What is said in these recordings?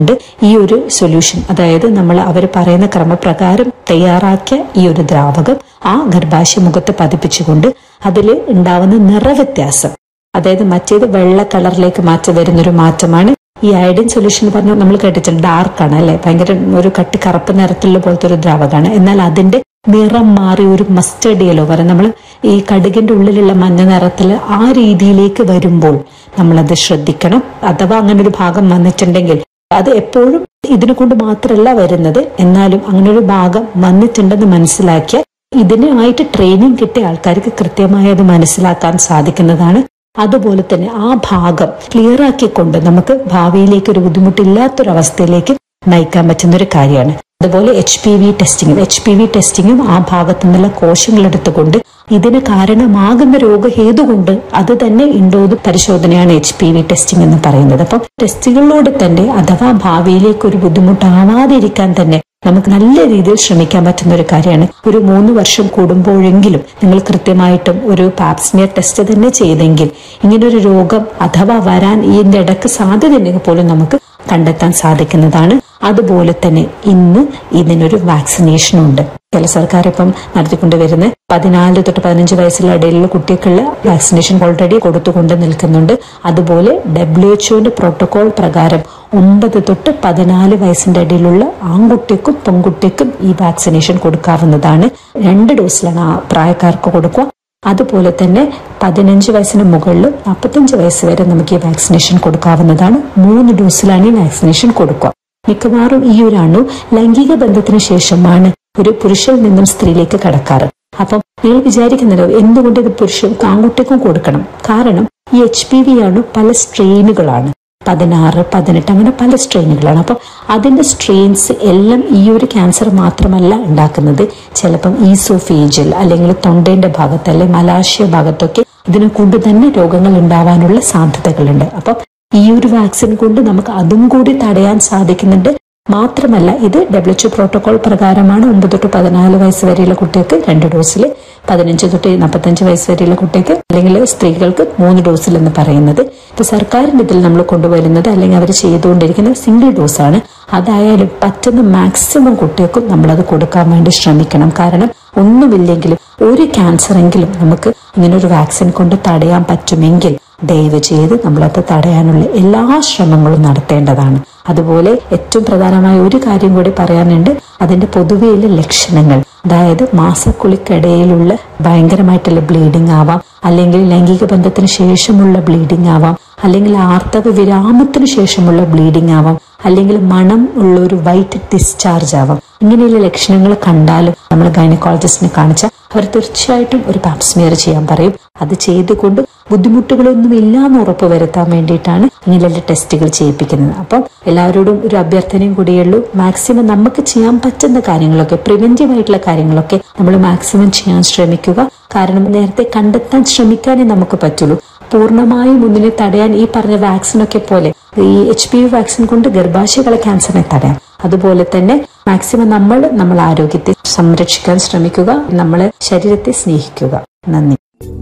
ഉണ്ട് ഈ ഒരു സൊല്യൂഷൻ അതായത് നമ്മൾ അവർ പറയുന്ന ക്രമപ്രകാരം തയ്യാറാക്കിയ ഈ ഒരു ദ്രാവകം ആ ഗർഭാശയ മുഖത്ത് പതിപ്പിച്ചുകൊണ്ട് അതിൽ ഉണ്ടാവുന്ന നിറവ്യത്യാസം അതായത് മറ്റേത് വെള്ള കളറിലേക്ക് മാറ്റം വരുന്നൊരു മാറ്റമാണ് ഈ അയഡിൻ സൊല്യൂഷൻ എന്ന് പറഞ്ഞാൽ നമ്മൾ കേട്ടിട്ടുണ്ട് ഡാർക്കാണ് അല്ലെ ഭയങ്കര ഒരു കട്ടി കറുപ്പ് നിറത്തിലുള്ള പോലത്തെ ഒരു ദ്രാവകമാണ് എന്നാൽ അതിന്റെ നിറം മാറി ഒരു മസ്റ്റേർഡ് യെല്ലോ പറയും നമ്മൾ ഈ കടുകിന്റെ ഉള്ളിലുള്ള മഞ്ഞ നിറത്തിൽ ആ രീതിയിലേക്ക് വരുമ്പോൾ നമ്മളത് ശ്രദ്ധിക്കണം അഥവാ അങ്ങനെ ഒരു ഭാഗം വന്നിട്ടുണ്ടെങ്കിൽ അത് എപ്പോഴും ഇതിനെ കൊണ്ട് മാത്രമല്ല വരുന്നത് എന്നാലും അങ്ങനെ ഒരു ഭാഗം വന്നിട്ടുണ്ടെന്ന് മനസ്സിലാക്കിയ ഇതിനായിട്ട് ട്രെയിനിങ് കിട്ടിയ ആൾക്കാർക്ക് കൃത്യമായി അത് മനസ്സിലാക്കാൻ സാധിക്കുന്നതാണ് അതുപോലെ തന്നെ ആ ഭാഗം ക്ലിയർ ആക്കിക്കൊണ്ട് നമുക്ക് ഭാവിയിലേക്ക് ഒരു ബുദ്ധിമുട്ടില്ലാത്തൊരവസ്ഥയിലേക്ക് നയിക്കാൻ പറ്റുന്ന ഒരു കാര്യമാണ് അതുപോലെ എച്ച് പി വി ടെസ്റ്റിങ്ങും എച്ച് പി വി ടെസ്റ്റിങ്ങും ആ ഭാഗത്തു നിന്നുള്ള കോശങ്ങൾ എടുത്തുകൊണ്ട് ഇതിന് കാരണമാകുന്ന രോഗഹേതുകൊണ്ട് അത് തന്നെ ഉണ്ടോത് പരിശോധനയാണ് എച്ച് പി വി ടെസ്റ്റിംഗ് എന്ന് പറയുന്നത് അപ്പം ടെസ്റ്റുകളിലൂടെ തന്നെ അഥവാ ഭാവിയിലേക്ക് ഒരു ബുദ്ധിമുട്ടാവാതിരിക്കാൻ തന്നെ നമുക്ക് നല്ല രീതിയിൽ ശ്രമിക്കാൻ പറ്റുന്ന ഒരു കാര്യമാണ് ഒരു മൂന്ന് വർഷം കൂടുമ്പോഴെങ്കിലും നിങ്ങൾ കൃത്യമായിട്ടും ഒരു പാപ്സ്മിയർ ടെസ്റ്റ് തന്നെ ചെയ്തെങ്കിൽ ഇങ്ങനൊരു രോഗം അഥവാ വരാൻ ഇതിന്റെ ഇടക്ക് സാധ്യതയുണ്ടെങ്കിൽ പോലും നമുക്ക് കണ്ടെത്താൻ സാധിക്കുന്നതാണ് അതുപോലെ തന്നെ ഇന്ന് ഇതിനൊരു വാക്സിനേഷൻ ഉണ്ട് കേരള സർക്കാർ ഇപ്പം നടത്തിക്കൊണ്ട് വരുന്ന പതിനാല് തൊട്ട് പതിനഞ്ച് വയസ്സുള്ള ഇടയിലുള്ള കുട്ടികൾക്കുള്ള വാക്സിനേഷൻ ഓൾറെഡി കൊടുത്തുകൊണ്ട് നിൽക്കുന്നുണ്ട് അതുപോലെ ഡബ്ല്യു എച്ച്ഒന്റെ പ്രോട്ടോകോൾ പ്രകാരം ഒമ്പത് തൊട്ട് പതിനാല് വയസ്സിന്റെ ഇടയിലുള്ള ആൺകുട്ടിക്കും പെൺകുട്ടിക്കും ഈ വാക്സിനേഷൻ കൊടുക്കാവുന്നതാണ് രണ്ട് ഡോസിലാണ് ആ പ്രായക്കാർക്ക് കൊടുക്കുക അതുപോലെ തന്നെ പതിനഞ്ച് വയസ്സിന് മുകളിൽ നാൽപ്പത്തഞ്ച് വയസ്സ് വരെ നമുക്ക് ഈ വാക്സിനേഷൻ കൊടുക്കാവുന്നതാണ് മൂന്ന് ഡോസിലാണ് ഈ വാക്സിനേഷൻ കൊടുക്കുക മിക്കവാറും ഈ ഒരു അണു ലൈംഗിക ബന്ധത്തിന് ശേഷമാണ് ഒരു പുരുഷനിൽ നിന്നും സ്ത്രീയിലേക്ക് കടക്കാറ് അപ്പം നിങ്ങൾ വിചാരിക്കുന്നല്ലോ എന്തുകൊണ്ട് ഇത് പുരുഷൻ ആൺകുട്ടിക്കും കൊടുക്കണം കാരണം ഈ എച്ച് പി വി ആണ് പല സ്ട്രെയിനുകളാണ് പതിനാറ് പതിനെട്ട് അങ്ങനെ പല സ്ട്രെയിനുകളാണ് അപ്പം അതിന്റെ സ്ട്രെയിൻസ് എല്ലാം ഈ ഒരു ക്യാൻസർ മാത്രമല്ല ഉണ്ടാക്കുന്നത് ചിലപ്പം ഈസോഫേജിൽ അല്ലെങ്കിൽ തൊണ്ടേന്റെ ഭാഗത്ത് അല്ലെങ്കിൽ മലാശയ ഭാഗത്തൊക്കെ ഇതിനെ കൊണ്ട് തന്നെ രോഗങ്ങൾ ഉണ്ടാവാനുള്ള സാധ്യതകളുണ്ട് അപ്പം ഈ ഒരു വാക്സിൻ കൊണ്ട് നമുക്ക് അതും കൂടി തടയാൻ സാധിക്കുന്നുണ്ട് മാത്രമല്ല ഇത് ഡബ്ല്യു പ്രോട്ടോകോൾ പ്രകാരമാണ് ഒമ്പത് തൊട്ട് പതിനാല് വയസ്സ് വരെയുള്ള കുട്ടികൾക്ക് രണ്ട് ഡോസിൽ പതിനഞ്ച് തൊട്ട് നാൽപ്പത്തഞ്ച് വയസ്സ് വരെയുള്ള കുട്ടിക്ക് അല്ലെങ്കിൽ സ്ത്രീകൾക്ക് മൂന്ന് ഡോസിൽ എന്ന് പറയുന്നത് ഇപ്പൊ സർക്കാരിന്റെ ഇതിൽ നമ്മൾ കൊണ്ടുവരുന്നത് അല്ലെങ്കിൽ അവർ ചെയ്തുകൊണ്ടിരിക്കുന്ന സിംഗിൾ ഡോസാണ് അതായാലും പറ്റുന്ന മാക്സിമം കുട്ടികൾക്കും നമ്മളത് കൊടുക്കാൻ വേണ്ടി ശ്രമിക്കണം കാരണം ഒന്നുമില്ലെങ്കിലും ഒരു ക്യാൻസറെങ്കിലും നമുക്ക് ഇങ്ങനെ ഒരു വാക്സിൻ കൊണ്ട് തടയാൻ പറ്റുമെങ്കിൽ ദയവ് ചെയ്ത് നമ്മളത് തടയാനുള്ള എല്ലാ ശ്രമങ്ങളും നടത്തേണ്ടതാണ് അതുപോലെ ഏറ്റവും പ്രധാനമായ ഒരു കാര്യം കൂടി പറയാനുണ്ട് അതിന്റെ പൊതുവെയുള്ള ലക്ഷണങ്ങൾ അതായത് മാസക്കുളിക്കിടയിലുള്ള ഭയങ്കരമായിട്ടുള്ള ബ്ലീഡിംഗ് ആവാം അല്ലെങ്കിൽ ലൈംഗിക ബന്ധത്തിന് ശേഷമുള്ള ബ്ലീഡിംഗ് ആവാം അല്ലെങ്കിൽ ആർത്തവ വിരാമത്തിന് ശേഷമുള്ള ബ്ലീഡിംഗ് ആവാം അല്ലെങ്കിൽ മണം ഉള്ള ഒരു വൈറ്റ് ഡിസ്ചാർജ് ആവാം ഇങ്ങനെയുള്ള ലക്ഷണങ്ങൾ കണ്ടാലും നമ്മൾ ഗൈനക്കോളജിസ്റ്റിനെ കാണിച്ചാൽ അവർ തീർച്ചയായിട്ടും ഒരു പാപ്സ്മിയർ ചെയ്യാൻ പറയും അത് ചെയ്തുകൊണ്ട് ബുദ്ധിമുട്ടുകളൊന്നും ഇല്ലാന്ന് ഉറപ്പ് വരുത്താൻ വേണ്ടിയിട്ടാണ് ഇങ്ങനെയുള്ള ടെസ്റ്റുകൾ ചെയ്യിപ്പിക്കുന്നത് അപ്പം എല്ലാവരോടും ഒരു അഭ്യർത്ഥനയും കൂടിയുള്ളൂ മാക്സിമം നമുക്ക് ചെയ്യാൻ പറ്റുന്ന കാര്യങ്ങളൊക്കെ പ്രിവെന്റീവ് ആയിട്ടുള്ള കാര്യങ്ങളൊക്കെ നമ്മൾ മാക്സിമം ചെയ്യാൻ ശ്രമിക്കുക കാരണം നേരത്തെ കണ്ടെത്താൻ ശ്രമിക്കാനേ നമുക്ക് പറ്റുള്ളൂ പൂർണ്ണമായും ഒന്നിനെ തടയാൻ ഈ പറഞ്ഞ വാക്സിനൊക്കെ പോലെ ഈ എച്ച് പി വി വാക്സിൻ കൊണ്ട് ഗർഭാശയകളെ ക്യാൻസറിനെ തടയാം അതുപോലെ തന്നെ മാക്സിമം നമ്മൾ നമ്മൾ ആരോഗ്യത്തെ സംരക്ഷിക്കാൻ ശ്രമിക്കുക നമ്മളെ ശരീരത്തെ സ്നേഹിക്കുക നന്ദി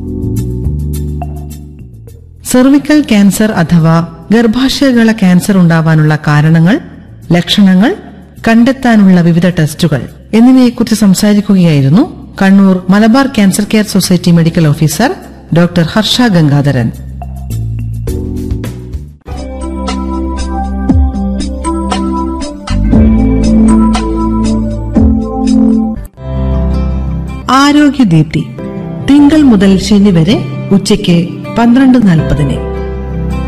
സെർവിക്കൽ ക്യാൻസർ അഥവാ ഗർഭാശയകള ക്യാൻസർ ഉണ്ടാവാനുള്ള കാരണങ്ങൾ ലക്ഷണങ്ങൾ കണ്ടെത്താനുള്ള വിവിധ ടെസ്റ്റുകൾ എന്നിവയെക്കുറിച്ച് സംസാരിക്കുകയായിരുന്നു Kannur Malabar cancer care society medical officer doctor Harsha Gangadharan ആരോഗ്യദീപ്തി തിങ്കൾ മുതൽ ശനി വരെ ഉച്ചയ്ക്ക് പന്ത്രണ്ട് നാൽപ്പതിന്